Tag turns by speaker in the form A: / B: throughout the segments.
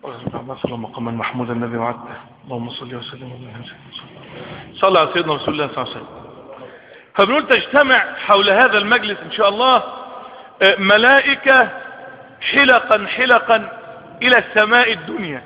A: مثلا مقاما محمودا النبي وعدته اللهم صل وسلم وبارك صلى على سيدنا رسول الله صلى الله عليه وسلم فبنقول تجتمع حول هذا المجلس ان شاء الله ملائكة حلقا حلقا الى السماء الدنيا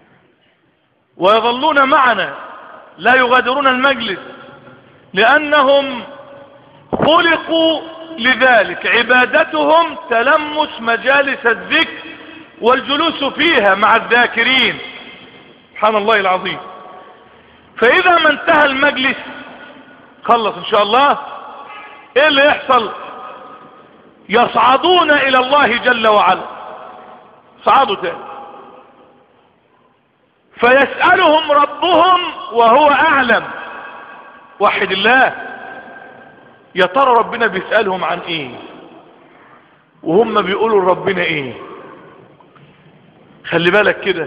A: ويظلون معنا لا يغادرون المجلس لانهم خلقوا لذلك عبادتهم تلمس مجالس الذكر والجلوس فيها مع الذاكرين سبحان الله العظيم فاذا ما انتهى المجلس خلص ان شاء الله ايه اللي يحصل يصعدون الى الله جل وعلا صعدوا تاني فيسألهم ربهم وهو اعلم وحد الله يا ترى ربنا بيسألهم عن ايه وهم بيقولوا لربنا ايه خلي بالك كده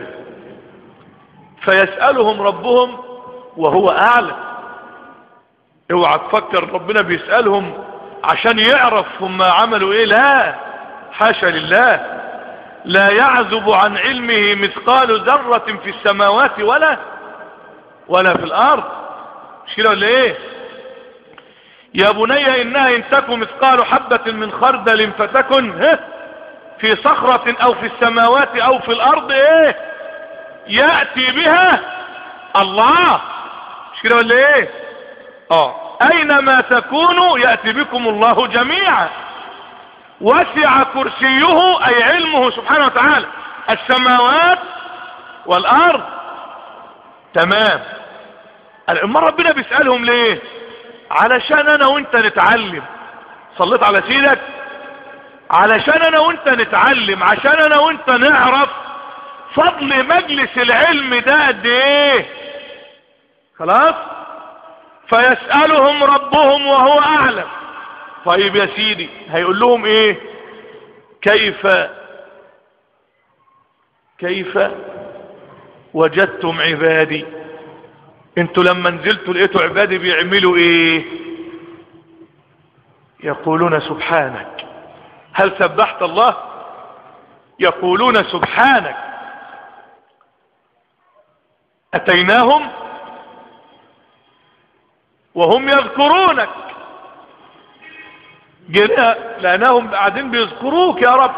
A: فيسألهم ربهم وهو اعلم اوعى تفكر ربنا بيسألهم عشان يعرف هم عملوا ايه لا حاشا لله لا يعزب عن علمه مثقال ذرة في السماوات ولا ولا في الارض مش كده ولا ايه يا بني انها ان تكن مثقال حبة من خردل فتكن ها في صخرة او في السماوات او في الارض ايه يأتي بها الله مش كده ولا ايه اه اينما تكونوا يأتي بكم الله جميعا وسع كرسيه اي علمه سبحانه وتعالى السماوات والارض تمام اما ربنا بيسألهم ليه علشان انا وانت نتعلم صليت على سيدك علشان انا وانت نتعلم عشان انا وانت نعرف فضل مجلس العلم ده قد ايه خلاص فيسألهم ربهم وهو اعلم طيب يا سيدي هيقول لهم ايه كيف كيف وجدتم عبادي انتوا لما نزلتوا لقيتوا عبادي بيعملوا ايه يقولون سبحانك هل سبحت الله يقولون سبحانك اتيناهم وهم يذكرونك جينا لانهم قاعدين بيذكروك يا رب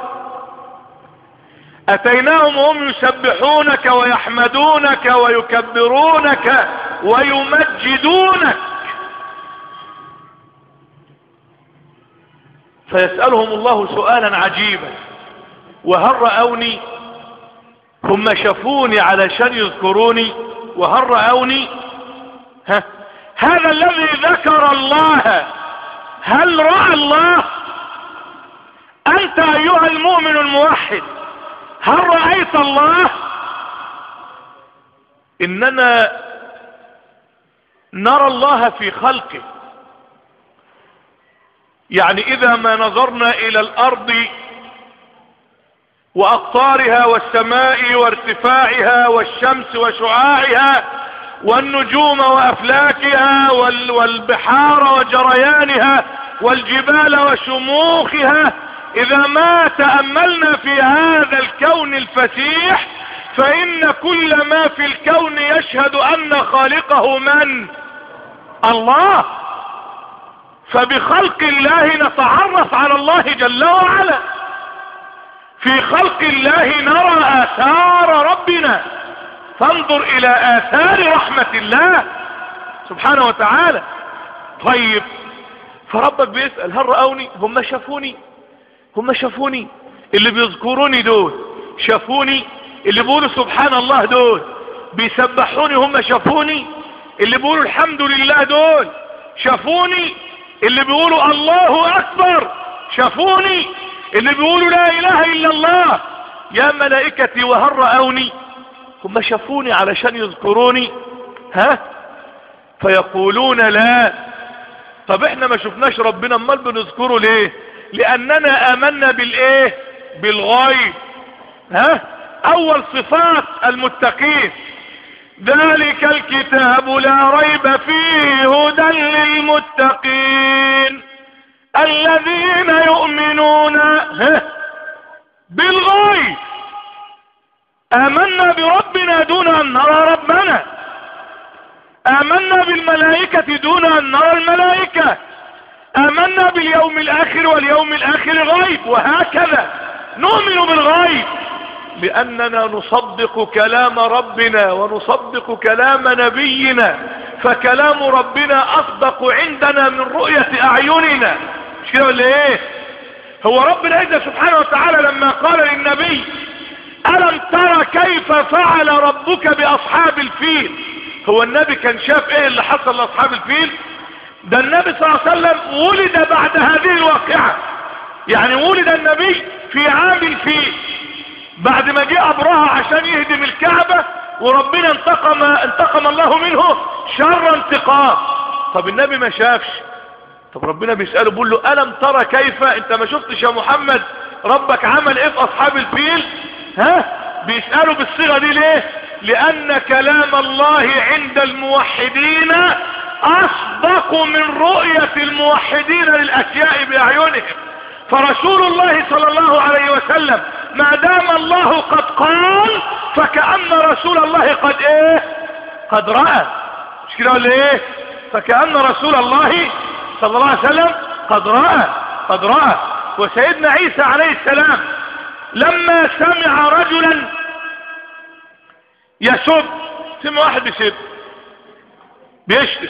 A: اتيناهم وهم يسبحونك ويحمدونك ويكبرونك ويمجدونك فيسألهم الله سؤالا عجيبا وهل رأوني هم شافوني علشان يذكروني وهل رأوني ها هذا الذي ذكر الله هل رأى الله أنت أيها المؤمن الموحد هل رأيت الله إننا نرى الله في خلقه يعني إذا ما نظرنا إلى الأرض وأقطارها والسماء وارتفاعها والشمس وشعاعها والنجوم وأفلاكها والبحار وجريانها والجبال وشموخها إذا ما تأملنا في هذا الكون الفسيح فإن كل ما في الكون يشهد أن خالقه من الله فبخلق الله نتعرف على الله جل وعلا في خلق الله نرى آثار ربنا فانظر إلى آثار رحمة الله سبحانه وتعالى طيب فربك بيسأل هل رأوني هم شافوني هم شافوني اللي بيذكروني دول شافوني اللي بيقولوا سبحان الله دول بيسبحوني هم شافوني اللي بيقولوا الحمد لله دول شافوني اللي بيقولوا الله اكبر شافوني اللي بيقولوا لا اله الا الله يا ملائكتي وهل رأوني هم شافوني علشان يذكروني ها فيقولون لا طب احنا ما شفناش ربنا امال بنذكره ليه لاننا امنا بالايه بالغيب ها اول صفات المتقين ذلك الكتاب لا ريب فيه هدى للمتقين الذين يؤمنون بالغيب آمنا بربنا دون أن نرى ربنا آمنا بالملائكة دون أن نرى الملائكة آمنا باليوم الآخر واليوم الآخر غيب وهكذا نؤمن بالغيب لأننا نصدق كلام ربنا ونصدق كلام نبينا فكلام ربنا أصدق عندنا من رؤية أعيننا مش كده ولا إيه هو رب العزة سبحانه وتعالى لما قال للنبي ألم ترى كيف فعل ربك بأصحاب الفيل هو النبي كان شاف ايه اللي حصل لأصحاب الفيل ده النبي صلى الله عليه وسلم ولد بعد هذه الواقعة يعني ولد النبي في عام الفيل بعد ما جاء ابرهة عشان يهدم الكعبة وربنا انتقم انتقم الله منه شر انتقام طب النبي ما شافش طب ربنا بيسأله بيقول له ألم ترى كيف انت ما شفتش يا محمد ربك عمل ايه في اصحاب الفيل ها بيسأله بالصيغة دي ليه لان كلام الله عند الموحدين اصدق من رؤية الموحدين للاشياء باعينهم فرسول الله صلى الله عليه وسلم ما دام الله قد قال فكأن رسول الله قد ايه قد رأى مش كده ولا ايه فكأن رسول الله صلى الله عليه وسلم قد رأى قد رأى وسيدنا عيسى عليه السلام لما سمع رجلا يسب سمع واحد بيسب بيشتم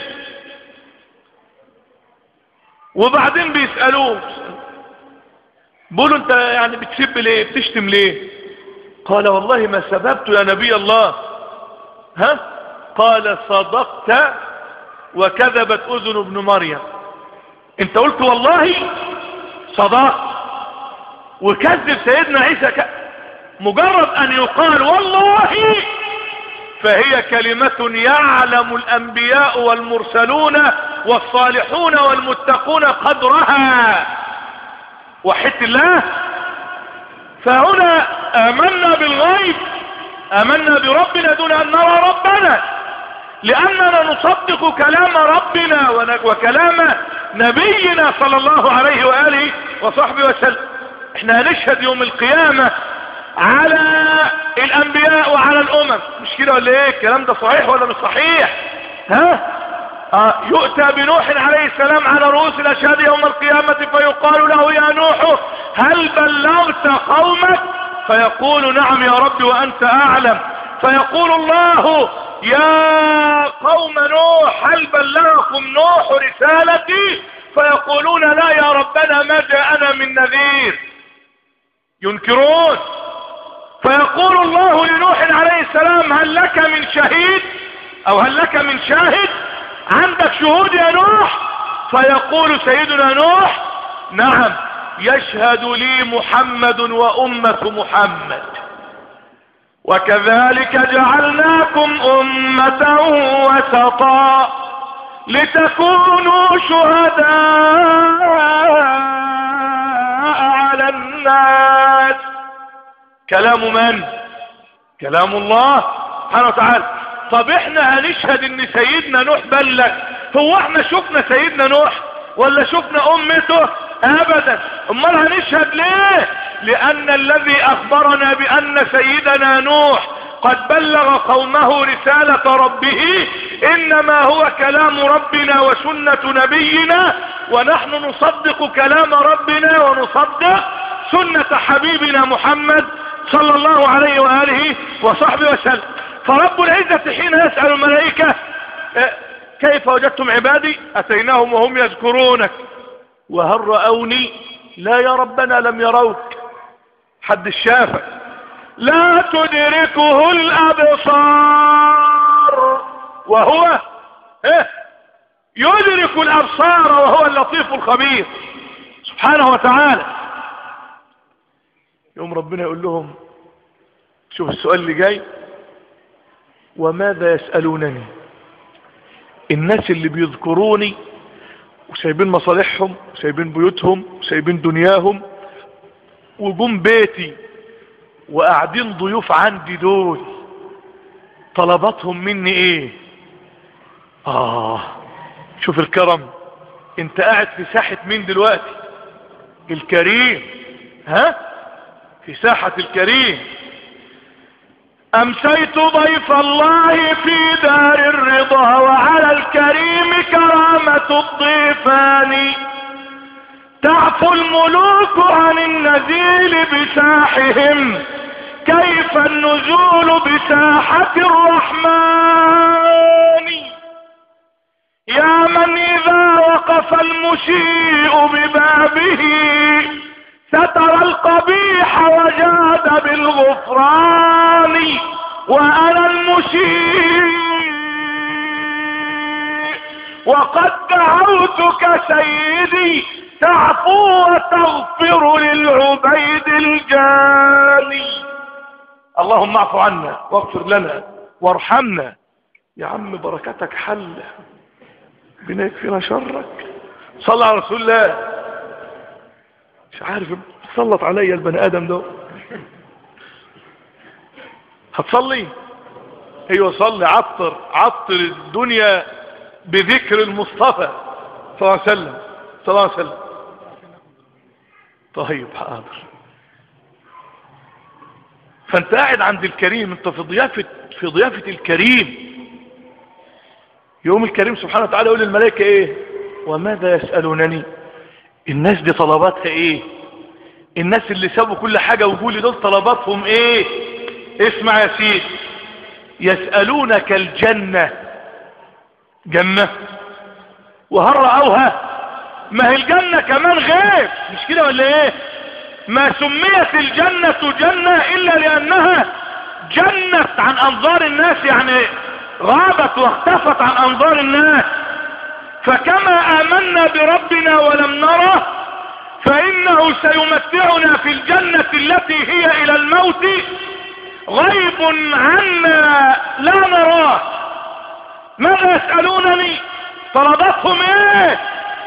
A: وبعدين بيسألوه بيقولوا انت يعني بتسب ليه بتشتم ليه قال والله ما سببت يا نبي الله ها قال صدقت وكذبت اذن ابن مريم انت قلت والله صدقت وكذب سيدنا عيسى ك... مجرد ان يقال والله فهي كلمة يعلم الانبياء والمرسلون والصالحون والمتقون قدرها وحدت الله فهنا امنا بالغيب امنا بربنا دون ان نرى ربنا لاننا نصدق كلام ربنا وكلام نبينا صلى الله عليه وآله وصحبه وسلم احنا هنشهد يوم القيامة على الانبياء وعلى الامم مش كده ولا ايه الكلام ده صحيح ولا مش صحيح ها آه يؤتى بنوح عليه السلام على رؤوس الاشهاد يوم القيامة فيقال له يا نوح هل بلغت قومك فيقول نعم يا رب وانت اعلم فيقول الله يا قوم نوح هل بلغكم نوح رسالتي فيقولون لا يا ربنا ما جاءنا من نذير ينكرون فيقول الله لنوح عليه السلام هل لك من شهيد او هل لك من شاهد عندك شهود يا نوح فيقول سيدنا نوح نعم يشهد لي محمد وامة محمد وكذلك جعلناكم امة وسطا لتكونوا شهداء على الناس كلام من كلام الله سبحانه وتعالى طب احنا هنشهد ان سيدنا نوح بلغ هو احنا شفنا سيدنا نوح ولا شفنا امته ابدا امال هنشهد ليه لان الذي اخبرنا بان سيدنا نوح قد بلغ قومه رسالة ربه انما هو كلام ربنا وسنة نبينا ونحن نصدق كلام ربنا ونصدق سنة حبيبنا محمد صلى الله عليه وآله وصحبه وسلم فرب العزة حين يسأل الملائكة كيف وجدتم عبادي أتيناهم وهم يذكرونك وهل رأوني لا يا ربنا لم يروك حد الشافع لا تدركه الأبصار وهو إيه يدرك الأبصار وهو اللطيف الخبير سبحانه وتعالى يوم ربنا يقول لهم شوف السؤال اللي جاي وماذا يسألونني الناس اللي بيذكروني وسايبين مصالحهم وسايبين بيوتهم وسايبين دنياهم وجم بيتي وقاعدين ضيوف عندي دول طلباتهم مني ايه اه شوف الكرم انت قاعد في ساحة مين دلوقتي الكريم ها في ساحة الكريم امسيت ضيف الله في دار الرضا وعلى الكريم كرامة الضيفان تعفو الملوك عن النزيل بساحهم كيف النزول بساحة الرحمن يا من اذا وقف المسيء ببابه ستر القبيح وجاد بالغفران وانا المسيء وقد دعوتك سيدي تعفو وتغفر للعبيد الجاني اللهم اعف عنا واغفر لنا وارحمنا يا عم بركتك حل بنا يكفينا شرك صلى على رسول الله مش عارف تسلط عليا البني ادم ده هتصلي ايوه صلي عطر عطر الدنيا بذكر المصطفى صلى الله عليه وسلم صلى الله عليه وسلم طيب حاضر فانت قاعد عند الكريم انت في ضيافة في ضيافة الكريم يوم الكريم سبحانه وتعالى يقول للملائكة ايه وماذا يسألونني الناس دي طلباتها ايه الناس اللي سابوا كل حاجة ويقولي دول طلباتهم ايه اسمع يا سيد يسألونك الجنة جنة وهل رأوها ما هي الجنة كمان غير مش كده ولا ايه ما سميت الجنة جنة الا لانها جنت عن انظار الناس يعني غابت واختفت عن انظار الناس فكما امنا بربنا ولم نره فانه سيمتعنا في الجنة التي هي الى الموت غيب عنا لا نراه ماذا يسألونني طلبتهم ايه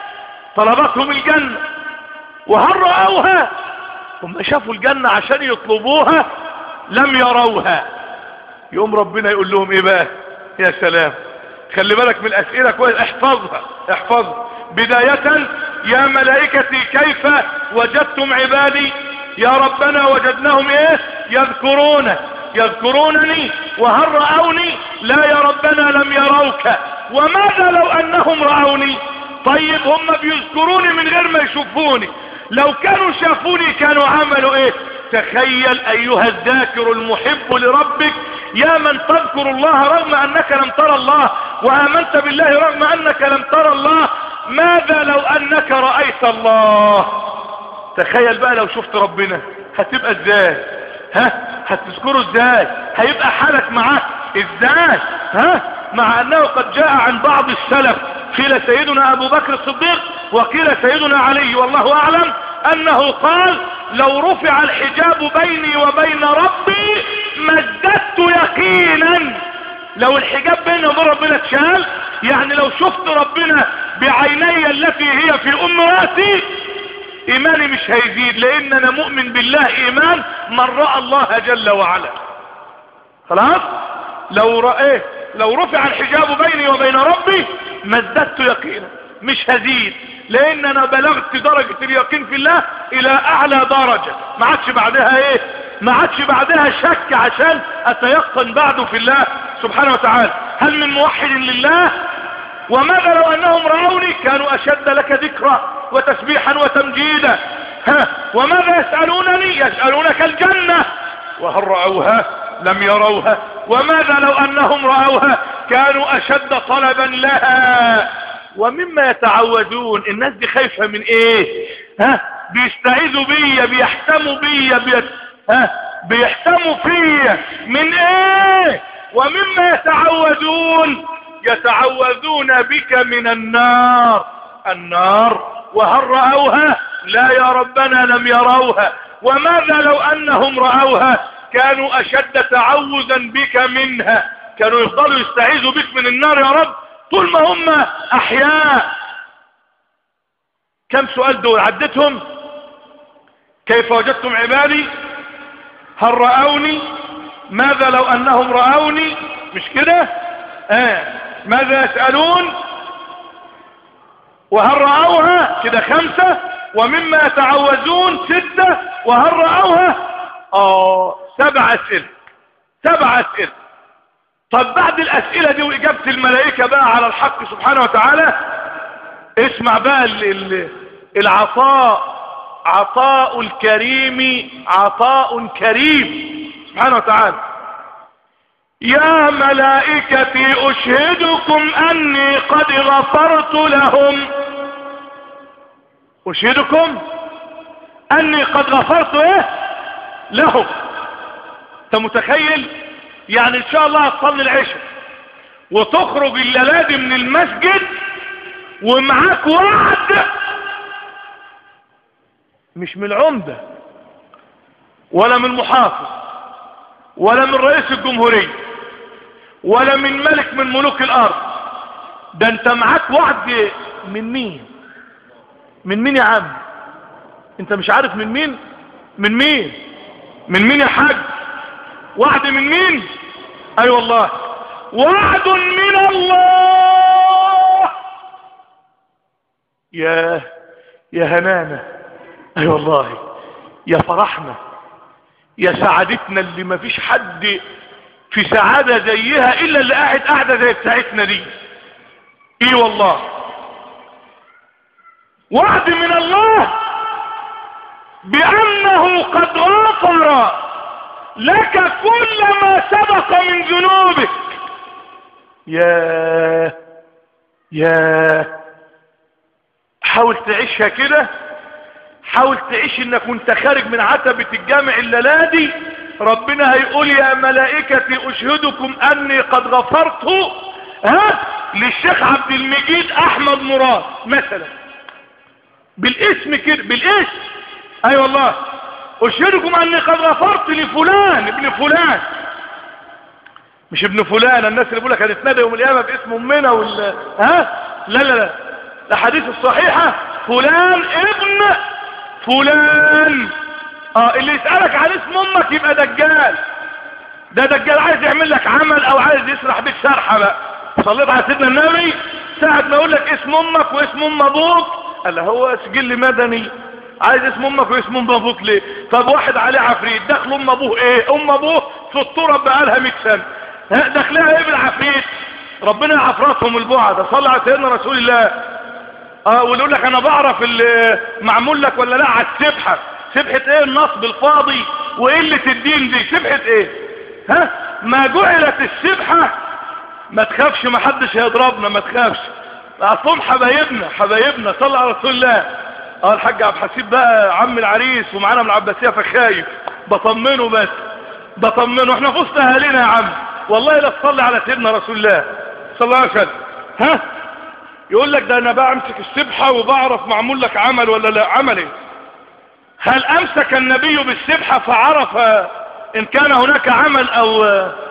A: طلبتهم الجنة وهل رأوها هم شافوا الجنة عشان يطلبوها لم يروها يقوم ربنا يقول لهم ايه بقى يا سلام خلي بالك من الاسئلة كويس احفظها احفظها بداية يا ملائكتي كيف وجدتم عبادي يا ربنا وجدناهم ايه يذكرون يذكرونني وهل رأوني لا يا ربنا لم يروك وماذا لو انهم رأوني طيب هم بيذكروني من غير ما يشوفوني لو كانوا شافوني كانوا عملوا ايه تخيل ايها الذاكر المحب لربك يا من تذكر الله رغم انك لم ترى الله وامنت بالله رغم انك لم ترى الله ماذا لو انك رأيت الله تخيل بقى لو شفت ربنا هتبقى ازاي ها هتذكره ازاي هيبقى حالك معاه ازاي ها مع انه قد جاء عن بعض السلف قيل سيدنا ابو بكر الصديق وقيل سيدنا علي والله اعلم انه قال لو رفع الحجاب بيني وبين ربي مزددت يقينا لو الحجاب بيني وبين ربنا اتشال يعني لو شفت ربنا بعيني التي هي في ام راسي ايماني مش هيزيد لان انا مؤمن بالله ايمان من رأى الله جل وعلا خلاص لو رأيه لو رفع الحجاب بيني وبين ربي ما ازددت يقينا مش هزيد لان انا بلغت درجة اليقين في الله الى اعلى درجة ما عادش بعدها ايه ما عادش بعدها شك عشان اتيقن بعده في الله سبحانه وتعالى هل من موحد لله وماذا لو انهم رأوني كانوا اشد لك ذكرى وتسبيحا وتمجيدا ها وماذا يسألونني يسألونك الجنة وهل رأوها لم يروها وماذا لو انهم رأوها كانوا اشد طلبا لها ومما يتعودون الناس دي خايفة من ايه ها بيستعيذوا بيا بيحتموا بيا بي... ها بيحتموا فيا من ايه ومما يتعودون يتعوذون بك من النار النار وهل رأوها لا يا ربنا لم يروها وماذا لو انهم رأوها كانوا اشد تعوذا بك منها كانوا يفضلوا يستعيذوا بك من النار يا رب طول ما هم احياء كم سؤال دول عدتهم كيف وجدتم عبادي هل رأوني ماذا لو انهم رأوني مش كده آه. ماذا يسألون وهل رأوها كده خمسة ومما يتعوزون ستة وهل رأوها اه سبع اسئلة سبع اسئلة طب بعد الاسئلة دي واجابة الملائكة بقى على الحق سبحانه وتعالى اسمع بقى ال ال العطاء عطاء الكريم عطاء كريم سبحانه وتعالى يا ملائكتي اشهدكم اني قد غفرت لهم اشهدكم اني قد غفرت ايه لهم انت متخيل يعني ان شاء الله هتصلي العشاء وتخرج الليله دي من المسجد ومعاك وعد مش من العمدة ولا من المحافظ ولا من رئيس الجمهورية ولا من ملك من ملوك الارض ده انت معاك وعد من مين من مين يا عم انت مش عارف من مين من مين من مين يا حاج وعد من مين اي أيوة والله وعد من الله يا يا هنانا اي أيوة والله يا فرحنا يا سعادتنا اللي ما فيش حد في سعادة زيها الا اللي قاعد قاعدة زي بتاعتنا دي اي والله وعد من الله بانه قد غفر لك كل ما سبق من ذنوبك يا يا حاول تعيشها كده حاول تعيش انك وانت خارج من عتبة الجامع الليلادي ربنا هيقول يا ملائكتي اشهدكم اني قد غفرت ها للشيخ عبد المجيد احمد مراد مثلا بالاسم كده بالاسم اي أيوة والله اشهدكم اني قد غفرت لفلان ابن فلان مش ابن فلان الناس اللي بيقول لك هنتنادى يوم القيامه باسم امنا وال ها لا لا لا الاحاديث الصحيحه فلان ابن فلان اه اللي يسألك عن اسم امك يبقى دجال ده دجال عايز يعمل لك عمل او عايز يسرح بيك سرحة بقى صليت على سيدنا النبي ساعة ما يقول لك اسم امك واسم ام ابوك قال هو سجل مدني عايز اسم امك واسم ام ابوك ليه طب واحد عليه عفريت دخل ام ابوه ايه ام ابوه في التراب بقالها 100 سنه ها دخلها ايه بالعفريت ربنا يعفرتهم البعد صلى على سيدنا رسول الله اه ويقول لك انا بعرف اللي معمول لك ولا لا على السبحه سبحه ايه النصب الفاضي وقله الدين دي سبحه ايه ها ما جعلت السبحه ما تخافش ما حدش هيضربنا ما تخافش اصلهم حبايبنا حبايبنا صلى على رسول الله اه الحاج عبد الحسيب بقى عم العريس ومعانا من العباسيه فخايف بطمنه بس بطمنه احنا في وسط اهالينا يا عم والله لا تصلي على سيدنا رسول الله صلى الله عليه وسلم ها يقول لك ده انا بمسك السبحة وبعرف معمول لك عمل ولا لا عمل ايه هل امسك النبي بالسبحة فعرف ان كان هناك عمل او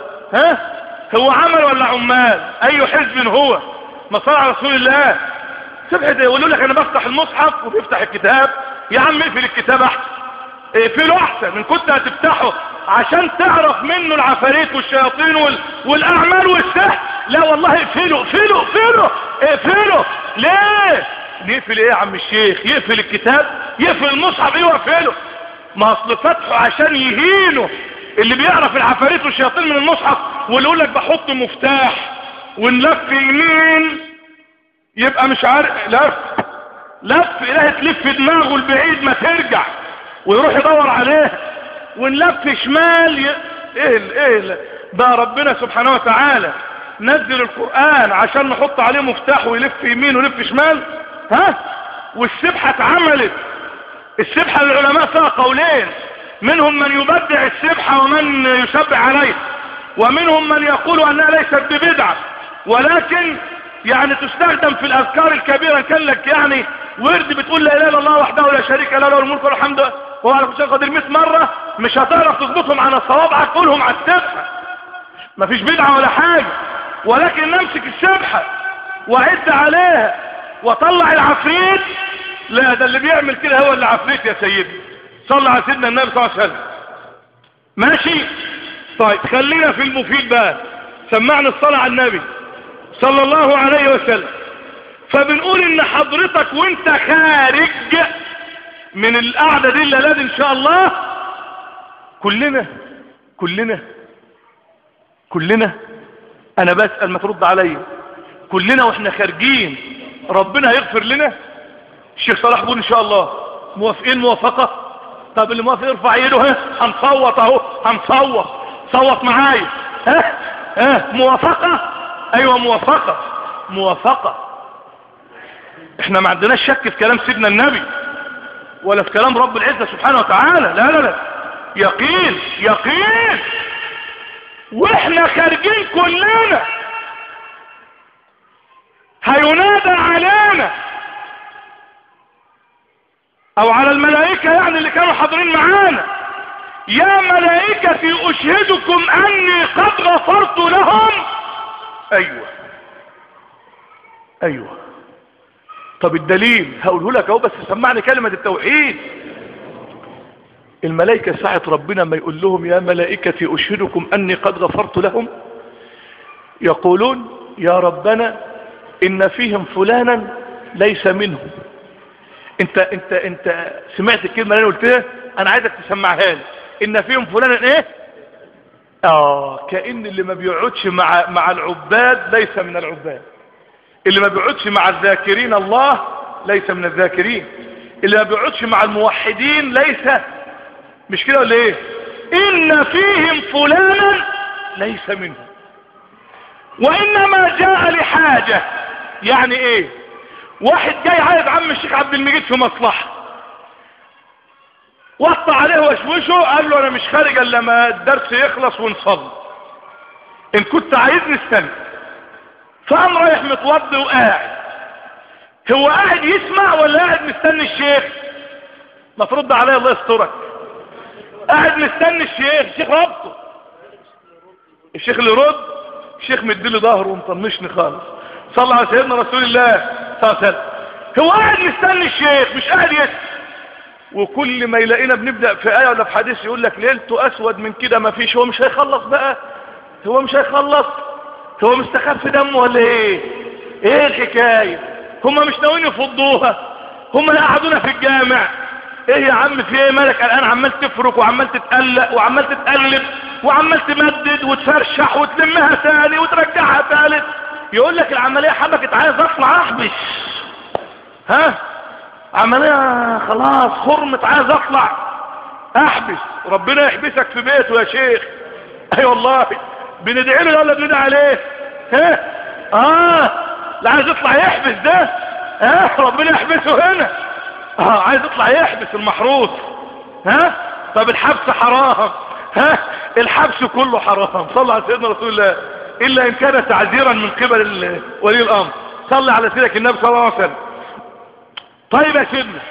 A: ها هو عمل ولا عمال اي حزب هو ما صار على رسول الله سبحة ايه يقولوا لك انا بفتح المصحف وبيفتح الكتاب يا عم اقفل الكتاب احسن اقفله احسن من كنت هتفتحه عشان تعرف منه العفاريت والشياطين وال... والاعمال والسحر لا والله اقفله اقفله اقفله اقفله ليه نقفل ايه يا عم الشيخ يقفل الكتاب يقفل المصحف ايه واقفله ما اصل فتحه عشان يهينه اللي بيعرف العفاريت والشياطين من المصحف واللي يقول لك بحط مفتاح ونلف يمين يبقى مش عارف لف لف اله تلف دماغه البعيد ما ترجع ويروح يدور عليه ونلف شمال ي... ايه ايه ده ربنا سبحانه وتعالى نزل القرآن عشان نحط عليه مفتاح ويلف يمين ويلف شمال ها والسبحة اتعملت السبحة العلماء فيها قولين منهم من يبدع السبحة ومن يشبع عليه ومنهم من يقول انها ليست ببدعة ولكن يعني تستخدم في الاذكار الكبيرة كان لك يعني ورد بتقول لا اله الا الله وحده لا شريك له له الملك والحمد وهو على كل شيء قدير 100 مرة مش هتعرف تظبطهم على الصوابع تقولهم على السبحة مفيش بدعة ولا حاجة ولكن نمسك السبحة وعد عليها وطلع العفريت لا ده اللي بيعمل كده هو اللي عفريت يا سيدي صلى على سيدنا النبي صلى الله عليه وسلم ماشي طيب خلينا في المفيد بقى سمعنا الصلاة على النبي صلى الله عليه وسلم فبنقول ان حضرتك وانت خارج من القعدة دي الليلة ان شاء الله كلنا كلنا كلنا انا بسأل ما ترد عليا كلنا واحنا خارجين ربنا هيغفر لنا الشيخ صلاح بول ان شاء الله موافقين موافقة طب اللي موافق يرفع ايده ها هنصوت اهو هنصوت صوت معايا ها ها موافقة ايوه موافقة موافقة احنا ما عندناش شك في كلام سيدنا النبي ولا في كلام رب العزة سبحانه وتعالى لا لا لا يقين يقين واحنا خارجين كلنا هينادى علينا او على الملائكة يعني اللي كانوا حاضرين معانا يا ملائكتي اشهدكم اني قد غفرت لهم ايوه ايوه طب الدليل هقوله لك اهو بس سمعني كلمة التوحيد الملائكة ساعة ربنا ما يقول لهم يا ملائكتي أشهدكم أني قد غفرت لهم يقولون يا ربنا إن فيهم فلانا ليس منهم انت انت انت سمعت الكلمة اللي انا قلتها انا عايزك تسمعها لي ان فيهم فلانا ايه اه كأن اللي ما بيقعدش مع مع العباد ليس من العباد اللي ما بيقعدش مع الذاكرين الله ليس من الذاكرين اللي ما بيقعدش مع الموحدين ليس مش كده ولا ايه ان فيهم فلانا ليس منهم وانما جاء لحاجة يعني ايه واحد جاي عايز عم الشيخ عبد المجيد في مصلحة وقع عليه وشوشه قال له انا مش خارج الا ما الدرس يخلص ونصلي ان كنت عايزني استنى فقام رايح متوضي وقاعد هو قاعد يسمع ولا قاعد مستني الشيخ ما ترد عليا الله يسترك قاعد مستني الشيخ الشيخ ربطه الشيخ اللي يرد الشيخ مديلي ظهره ومطنشني خالص صلى على سيدنا رسول الله صلى الله عليه وسلم هو قاعد مستني الشيخ مش قاعد يسمع وكل ما يلاقينا بنبدأ في آية ولا في حديث يقول لك ليلته أسود من كده ما فيش هو مش هيخلص بقى هو مش هيخلص هو مستخف دمه ولا ايه ايه الحكاية هم مش ناويين يفضوها هم قعدونا في الجامع ايه يا عم في ايه مالك الان عمال تفرك وعمال تتقلق وعمال تتقلب وعمال تمدد وتفرشح وتلمها ثاني وترجعها ثالث يقول لك العملية حبكت عايز اطلع احبس ها عملية خلاص خرمت عايز اطلع احبس ربنا يحبسك في بيته يا شيخ اي أيوة والله بندعي له ولا بندعي عليه ها اه لا عايز يطلع يحبس ده ها ربنا يحبسه هنا اه عايز يطلع يحبس المحروس ها طب الحبس حرام ها الحبس كله حرام صلى على سيدنا رسول الله الا ان كان تعذيرا من قبل ولي الامر صلى على سيدك النبي صلى الله عليه وسلم طيب يا سيدنا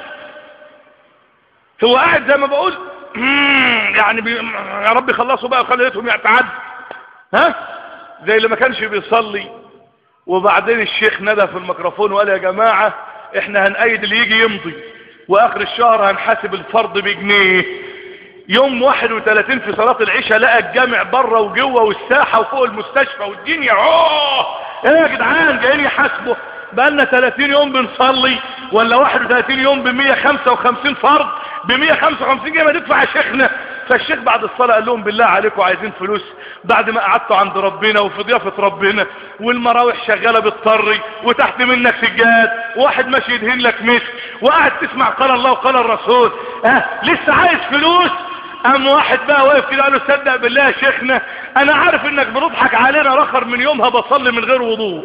A: هو قاعد زي ما بقول يعني بي... يا رب خلصوا بقى وخليتهم يتعد ها زي اللي ما كانش بيصلي وبعدين الشيخ ندى في الميكروفون وقال يا جماعة احنا هنأيد اللي يجي يمضي واخر الشهر هنحاسب الفرض بجنيه يوم 31 في صلاة العشاء لقى الجامع بره وجوه والساحة وفوق المستشفى والدنيا اوه ايه يا جدعان جايين يحاسبوا بقالنا 30 يوم بنصلي ولا 31 يوم ب 155 فرض ب 155 جنيه ما تدفع يا شيخنا فالشيخ بعد الصلاة قال لهم بالله عليكم عايزين فلوس بعد ما قعدتوا عند ربنا وفي ضيافة ربنا والمراوح شغالة بالطري وتحت منك سجاد واحد ماشي يدهن لك مسك وقاعد تسمع قال الله وقال الرسول اه لسه عايز فلوس قام واحد بقى واقف كده قال له صدق بالله يا شيخنا انا عارف انك بتضحك علينا رخر من يومها بصلي من غير وضوء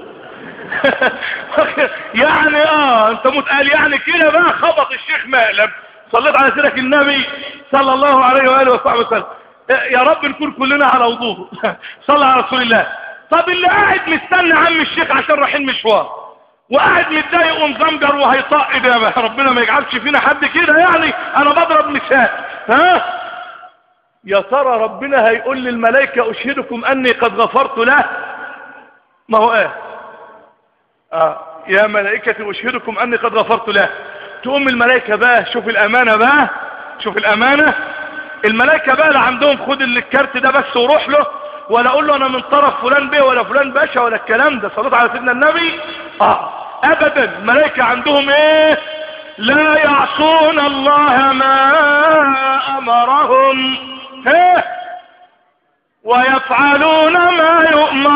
A: يعني اه انت متقال يعني كده بقى خبط الشيخ مقلب صليت على سيرك النبي صلى الله عليه وآله وصحبه وسلم يا رب نكون كلنا على وضوء صلى على رسول الله طب اللي قاعد مستنى عم الشيخ عشان رايحين مشوار وقاعد متضايق ومزمجر وهيطق ده ربنا ما يجعلش فينا حد كده يعني انا بضرب مثال ها يا ترى ربنا هيقول للملائكة اشهدكم اني قد غفرت له ما هو ايه آه يا ملائكة اشهدكم اني قد غفرت له تقوم الملائكة بقى شوف الامانة بقى شوف الامانة الملائكة بقى لا عندهم خد الكارت ده بس وروح له ولا اقول له انا من طرف فلان بيه ولا فلان باشا ولا الكلام ده صليت على سيدنا النبي اه ابدا الملائكة عندهم ايه لا يعصون الله ما امرهم ايه ويفعلون ما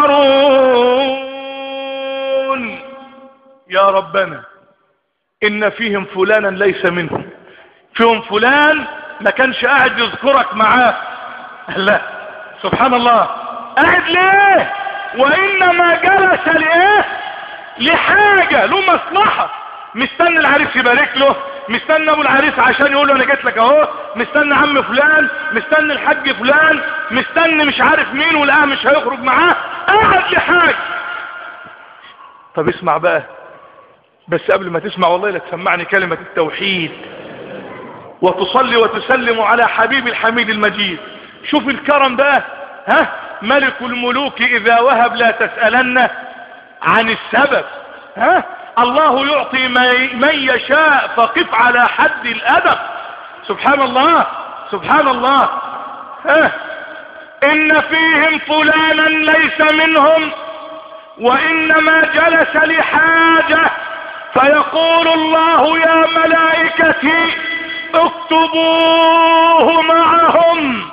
A: يؤمرون يا ربنا ان فيهم فلانا ليس منهم فيهم فلان ما كانش قاعد يذكرك معاه لا سبحان الله قاعد ليه وانما جلس لايه لحاجة له مصلحة مستني العريس يبارك له مستني ابو العريس عشان يقول له انا جيت لك اهو مستني عم فلان مستني الحاج فلان مستني مش عارف مين والاه مش هيخرج معاه قاعد لحاجة طب اسمع بقى بس قبل ما تسمع والله لا تسمعني كلمة التوحيد وتصلي وتسلم على حبيب الحميد المجيد شوف الكرم بقى ها ملك الملوك اذا وهب لا تسألن عن السبب ها الله يعطي من يشاء فقف على حد الادب سبحان الله سبحان الله ها ان فيهم فلانا ليس منهم وانما جلس لحاجة فيقول الله يا ملائكتي اكتبوه معهم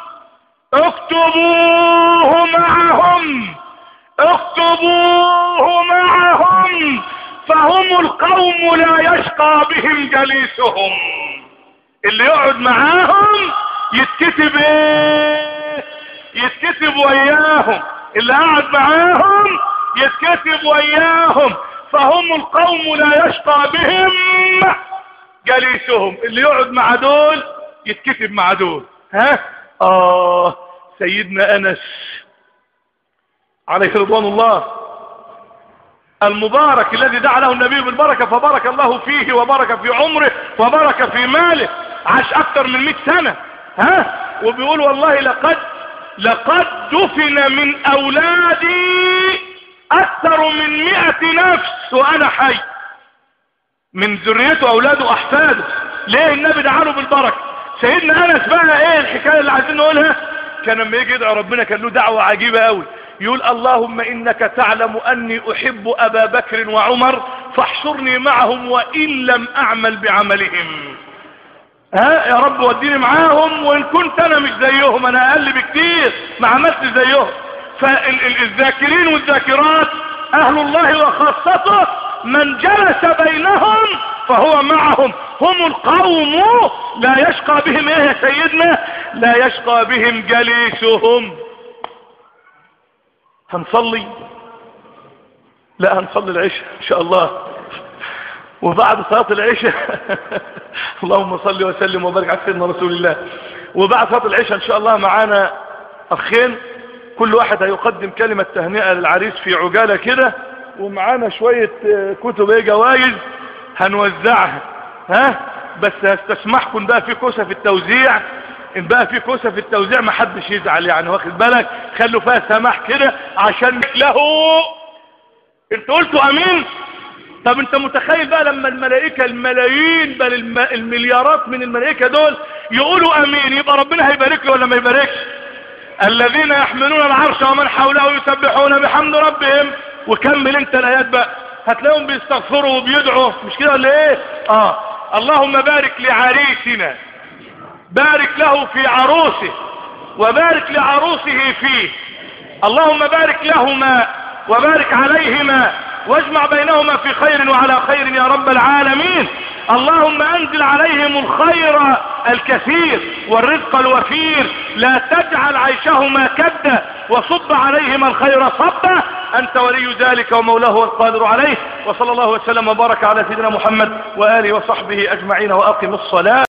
A: اكتبوه معهم اكتبوه معهم فهم القوم لا يشقى بهم جليسهم اللي يقعد معاهم يتكتب ايه يتكتب وياهم اللي قاعد معاهم يتكتب وياهم فهم القوم لا يشقى بهم جليسهم اللي يقعد مع دول يتكتب مع دول ها اه سيدنا انس عليه رضوان الله المبارك الذي دعا له النبي بالبركة فبارك الله فيه وبارك في عمره وبارك في ماله عاش اكثر من مئة سنة ها وبيقول والله لقد لقد دفن من اولادي اكثر من مئة نفس وانا حي من ذريته اولاده واحفاده ليه النبي دعا له بالبركة سيدنا انس بقى ايه الحكاية اللي عايزين نقولها كان لما يجي يدعو ربنا كان له دعوة عجيبة قوي يقول اللهم انك تعلم اني احب ابا بكر وعمر فاحشرني معهم وان لم اعمل بعملهم ها يا رب وديني معاهم وان كنت انا مش زيهم انا اقل بكتير ما عملتش زيهم فالذاكرين والذاكرات اهل الله وخاصته من جلس بينهم فهو معهم هم القوم لا يشقى بهم ايه يا سيدنا لا يشقى بهم جليسهم هنصلي لا هنصلي العشاء ان شاء الله وبعد صلاة العشاء اللهم صل وسلم وبارك على سيدنا رسول الله وبعد صلاة العشاء ان شاء الله معانا اخين كل واحد هيقدم كلمة تهنئة للعريس في عجالة كده ومعانا شوية كتب ايه جوائز هنوزعها ها بس هستسمحكم بقى في كوسة في التوزيع ان بقى في كوسة في التوزيع ما حدش يزعل يعني واخد بالك خلوا فيها سماح كده عشان له انت قلتوا امين طب انت متخيل بقى لما الملائكة الملايين بل الم... المليارات من الملائكة دول يقولوا امين يبقى ربنا هيبارك له ولا ما يباركش الذين يحملون العرش ومن حوله يسبحون بحمد ربهم وكمل انت الايات بقى هتلاقيهم بيستغفروا وبيدعوا مش كده ولا ايه اه اللهم بارك لعريسنا بارك له في عروسه وبارك لعروسه فيه اللهم بارك لهما وبارك عليهما واجمع بينهما في خير وعلى خير يا رب العالمين اللهم انزل عليهم الخير الكثير والرزق الوفير لا تجعل عيشهما كدا وصب عليهما الخير صبا انت ولي ذلك ومولاه والقادر عليه وصلى الله وسلم وبارك على سيدنا محمد وآله وصحبه اجمعين واقم الصلاة